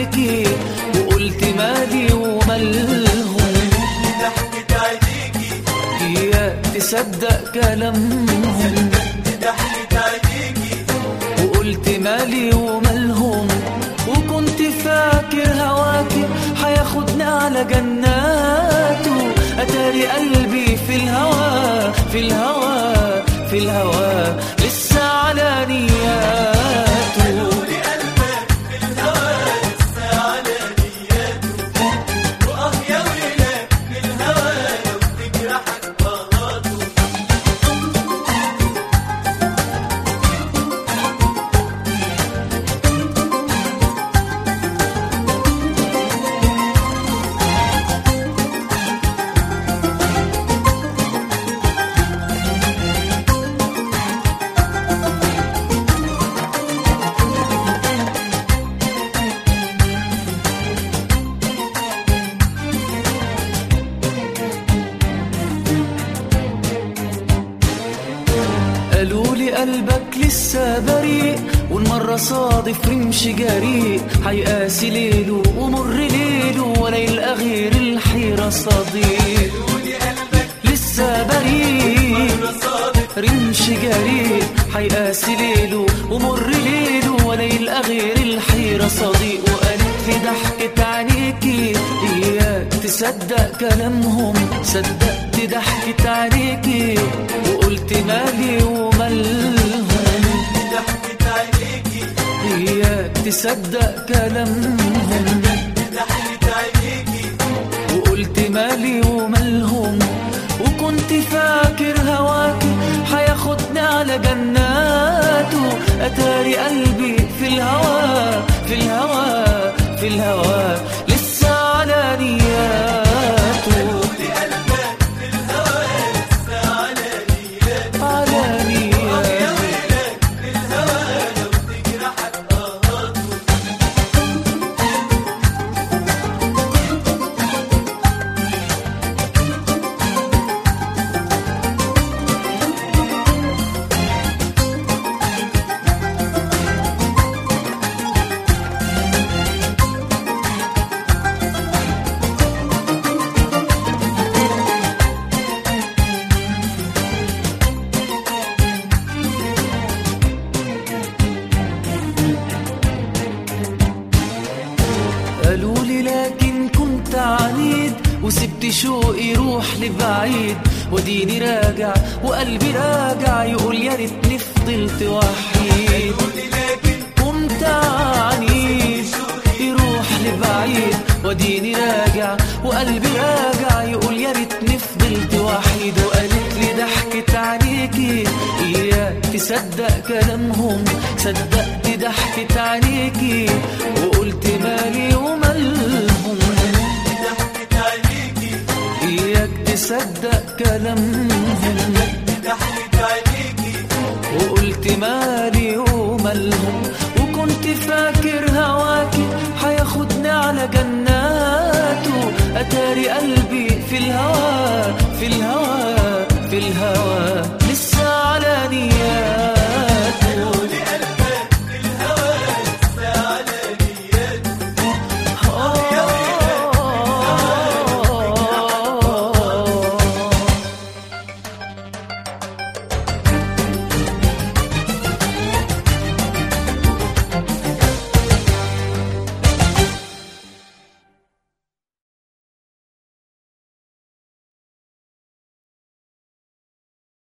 عليكي وقلت مالي ومالهم ضحكة عينيكي يا تصدق كلامهم ضحكة عينيكي وقلت مالي ومالهم وكنت فاكر هواكي هياخدني على جناته اتاري قلبي في الهوى في الهوى في الهوى لسه على نياته قولي قلبك في الهوى لسه على نياته واه يا ويلك في الهوى لو تجرحك بغاضه قالوا لي قلبك لسه بريء والمرة صادف رمش جريء هيقاسي ليله ومر ليله ولا يلقى غير الحيرة صديق قولي قلبك لسه بريء صادق رمش جريء هيقاسي ليله ومر ليله ولا يلقى غير الحيرة صديق وقالت لي ضحكة عينيكي إياك تصدق كلامهم صدقت ضحكة عينيكي وقلت مالي ومالهم ضحكة عينيكي إياك تصدق كلامهم ضحكة عينيكي وقلت مالي ومالهم وكنت فاكر هواكي هياخدني على جناته اتاري قلبي في الهوى في الهوى في الهوى لسه على نياته قولي قلبك في الهوى لسه على نياته على يا نياته ويلك في الهوى لو تجرحك بغاضه قالوا لي لكن كنت عنيد وسبت شوقي يروح لبعيد وديني راجع وقلبي راجع يقول يا ريتني فضلت وحيد قولي لكن كنت عنيد يروح لبعيد وديني راجع وقلبي راجع يقول يا ريتني فضلت وحيد وقالت لي ضحكت عليكي اياك تصدق كلامهم صدقت ضحكت عليكي وقلت مالي ومالهم ضحكة عينيكي اياك تصدق كلامهم ضحكة عينيكي وقلت مالي ومالهم وكنت فاكر هواكي هياخدني على جناته اتاري قلبي في الهوى في الهوى في الهوى